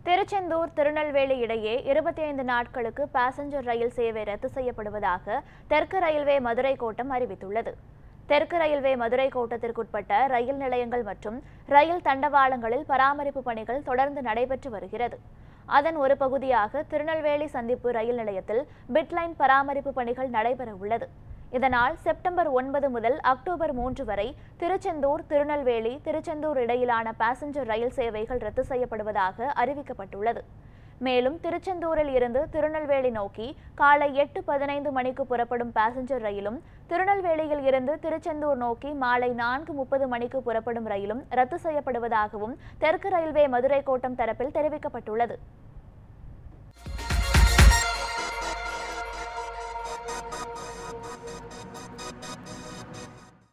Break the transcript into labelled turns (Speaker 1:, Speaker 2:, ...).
Speaker 1: திருச்செந்தூர் திருநெல்வேலி இடையே இருபத்தி ஐந்து நாட்களுக்கு பாசஞ்சர் ரயில் சேவை ரத்து செய்யப்படுவதாக தெற்கு ரயில்வே மதுரை கோட்டம் அறிவித்துள்ளது தெற்கு ரயில்வே மதுரை கோட்டத்திற்குட்பட்ட ரயில் நிலையங்கள் மற்றும் ரயில் தண்டவாளங்களில் பராமரிப்பு பணிகள் தொடர்ந்து நடைபெற்று வருகிறது அதன் ஒரு பகுதியாக திருநெல்வேலி சந்திப்பு ரயில் நிலையத்தில் பிட்லைன் பராமரிப்பு பணிகள் நடைபெற உள்ளது இதனால் செப்டம்பர் ஒன்பது முதல் அக்டோபர் மூன்று வரை திருச்செந்தூர் திருநெல்வேலி திருச்செந்தூர் இடையிலான பாசஞ்சர் ரயில் சேவைகள் ரத்து செய்யப்படுவதாக அறிவிக்கப்பட்டுள்ளது மேலும் திருச்செந்தூரில் இருந்து திருநெல்வேலி நோக்கி காலை எட்டு பதினைந்து மணிக்கு புறப்படும் பாசஞ்சர் ரயிலும் திருநெல்வேலியில் இருந்து திருச்செந்தூர் நோக்கி மாலை நான்கு முப்பது மணிக்கு புறப்படும் ரயிலும் ரத்து செய்யப்படுவதாகவும் தெற்கு ரயில்வே மதுரை கோட்டம் தரப்பில் தெரிவிக்கப்பட்டுள்ளது